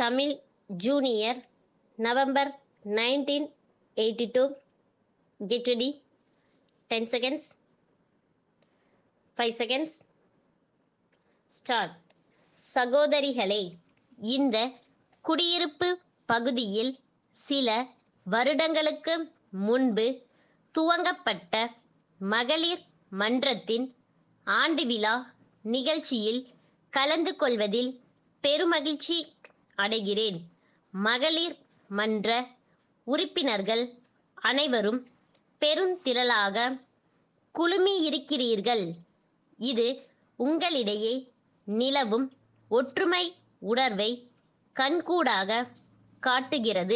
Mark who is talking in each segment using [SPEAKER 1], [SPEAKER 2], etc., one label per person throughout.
[SPEAKER 1] Tamil junior November nineteen eighty two get ready ten seconds five seconds start சகோதரிகளே இந்த குடியிருப்பு பகுதியில் சில வருடங்களுக்கு முன்பு துவங்கப்பட்ட மகளிர் மன்றத்தின் ஆண்டு விழா நிகழ்ச்சியில் கலந்து கொள்வதில் பெருமகிழ்ச்சி அடைகிறேன் மகளிர் மன்ற உறுப்பினர்கள் அனைவரும் பெருந்திரளாக குழுமியிருக்கிறீர்கள் இது உங்களிடையே நிலவும் ஒற்றுமை உணர்வை கண்கூடாக காட்டுகிறது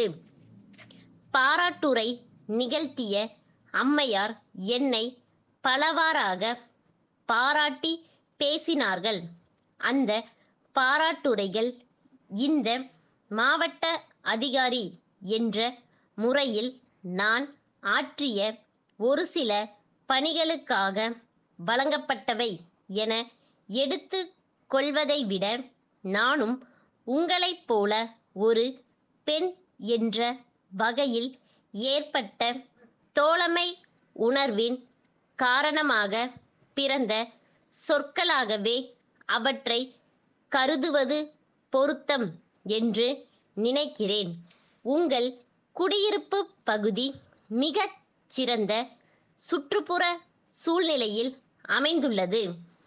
[SPEAKER 1] பாராட்டுரை நிகழ்த்திய அம்மையார் என்னை பலவாறாக பாராட்டி பேசினார்கள் அந்த பாராட்டுரைகள் இந்த மாவட்ட அதிகாரி என்ற முறையில் நான் ஆற்றிய ஒரு சில பணிகளுக்காக வழங்கப்பட்டவை என எடுத்து கொள்வதை விட நானும் உங்களைப் போல ஒரு பெண் என்ற வகையில் ஏற்பட்ட தோழமை உணர்வின் காரணமாக பிறந்த சொற்களாகவே அவற்றை கருதுவது பொருத்தம் என்று நினைக்கிறேன் உங்கள் குடியிருப்பு பகுதி மிகச் சிறந்த சுற்றுப்புற சூழ்நிலையில் அமைந்துள்ளது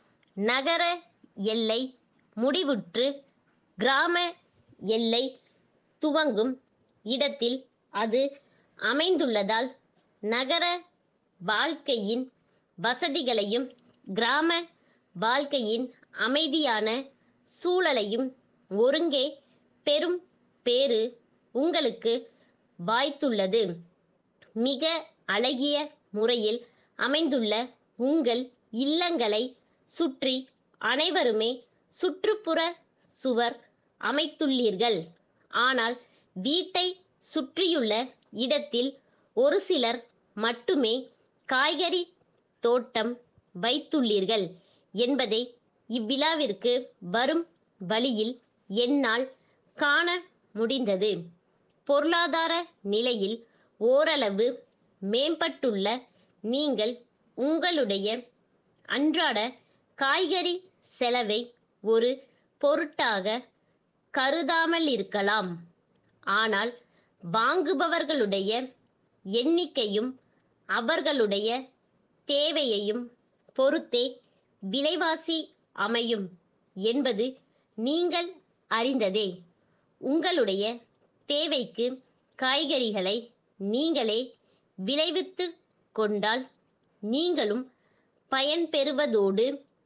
[SPEAKER 1] நகர எல்லை முடிவுற்று கிராம எல்லை துவங்கும் இடத்தில் அது அமைந்துள்ளதால் நகர வாழ்க்கையின் வசதிகளையும் கிராம வாழ்க்கையின் அமைதியான சூழலையும் ஒருங்கே பெரும் பேறு உங்களுக்கு வாய்த்துள்ளது மிக அழகிய முறையில் அமைந்துள்ள உங்கள் இல்லங்களை சுற்றி அனைவருமே சுற்றுப்புற சுவர் அமைத்துள்ளீர்கள் ஆனால் வீட்டை சுற்றியுள்ள இடத்தில் ஒரு சிலர் மட்டுமே காய்கறி தோட்டம் வைத்துள்ளீர்கள் என்பதை இவ்விழாவிற்கு வரும் வழியில் என்னால் காண முடிந்தது பொருளாதார நிலையில் ஓரளவு மேம்பட்டுள்ள நீங்கள் உங்களுடைய அன்றாட காய்கறி செலவை ஒரு பொருட்டாக கருதாமல் இருக்கலாம் ஆனால் வாங்குபவர்களுடைய எண்ணிக்கையும் அவர்களுடைய தேவையையும் பொறுத்தே விலைவாசி அமையும் என்பது நீங்கள் அறிந்ததே உங்களுடைய தேவைக்கு காய்கறிகளை நீங்களே விளைவித்து கொண்டால் நீங்களும் பயன்பெறுவதோடு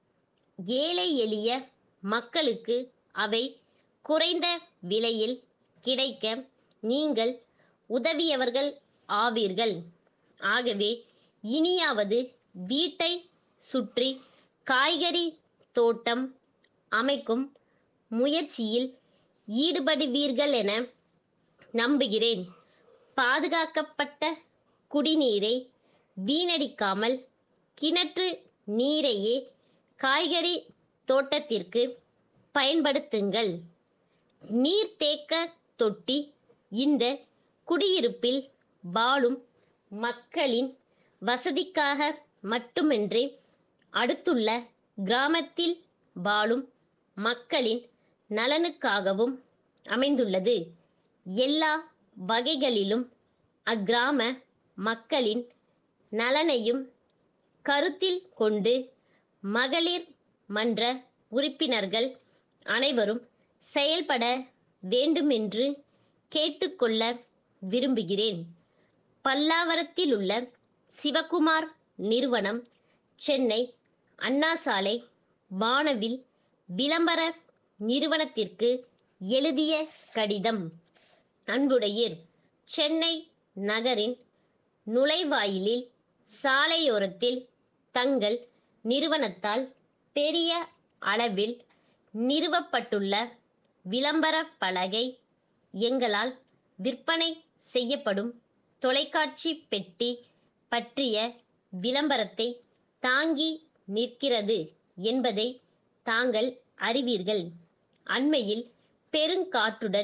[SPEAKER 1] ஏழை எளிய மக்களுக்கு அவை குறைந்த விலையில் கிடைக்க நீங்கள் உதவியவர்கள் ஆவீர்கள் ஆகவே இனியாவது வீட்டை சுற்றி காய்கறி தோட்டம் அமைக்கும் முயற்சியில் ஈடுபடுவீர்கள் என நம்புகிறேன் பாதுகாக்கப்பட்ட குடிநீரை வீணடிக்காமல் கிணற்று நீரையே காய்கறி தோட்டத்திற்கு பயன்படுத்துங்கள் நீர்த்தேக்க தொட்டி இந்த குடியிருப்பில் வாழும் மக்களின் வசதிக்காக மட்டுமின்றி அடுத்துள்ள கிராமத்தில் வாழும் மக்களின் நலனுக்காகவும் அமைந்துள்ளது எல்லா வகைகளிலும் அக்கிராம மக்களின் நலனையும் கருத்தில் கொண்டு மகளிர் மன்ற உறுப்பினர்கள் அனைவரும் செயல்பட வேண்டுமென்று கேட்டுக்கொள்ள விரும்புகிறேன் பல்லாவரத்தில் உள்ள சிவகுமார் நிறுவனம் சென்னை அண்ணா சாலை வானவில் விளம்பர நிறுவனத்திற்கு எழுதிய கடிதம் அன்புடையீர் சென்னை நகரின் நுழைவாயிலில் சாலையோரத்தில் தங்கள் நிறுவனத்தால் பெரிய அளவில் நிறுவப்பட்டுள்ள விளம்பர பலகை எங்களால் விற்பனை செய்யப்படும் தொலைக்காட்சி பெட்டி பற்றிய விளம்பரத்தை தாங்கி நிற்கிறது என்பதை தாங்கள் அறிவீர்கள் அண்மையில் பெருங்காற்றுடன்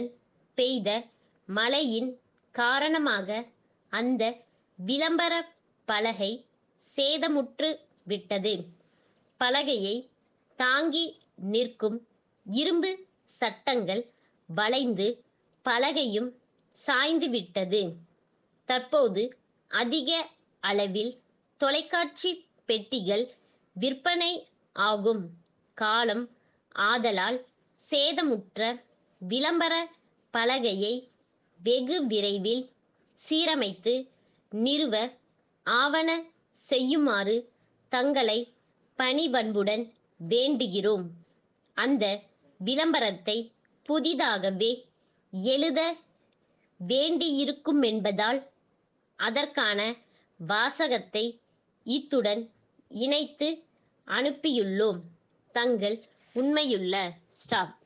[SPEAKER 1] பெய்த மழையின் காரணமாக அந்த விளம்பர பலகை சேதமுற்று விட்டது பலகையை தாங்கி நிற்கும் இரும்பு சட்டங்கள் வளைந்து பலகையும் சாய்ந்து விட்டது தற்போது அதிக அளவில் தொலைக்காட்சி பெட்டிகள் விற்பனை ஆகும் காலம் ஆதலால் சேதமுற்ற விளம்பர பலகையை வெகு விரைவில் சீரமைத்து நிறுவ ஆவன செய்யுமாறு தங்களை பணிவன்புடன் வேண்டுகிறோம் அந்த விளம்பரத்தை புதிதாகவே எழுத வேண்டியிருக்குமென்பதால் அதற்கான வாசகத்தை இத்துடன் இணைத்து அனுப்பியுள்ளோம் தங்கள் உண்மையுள்ள ஸ்டாப்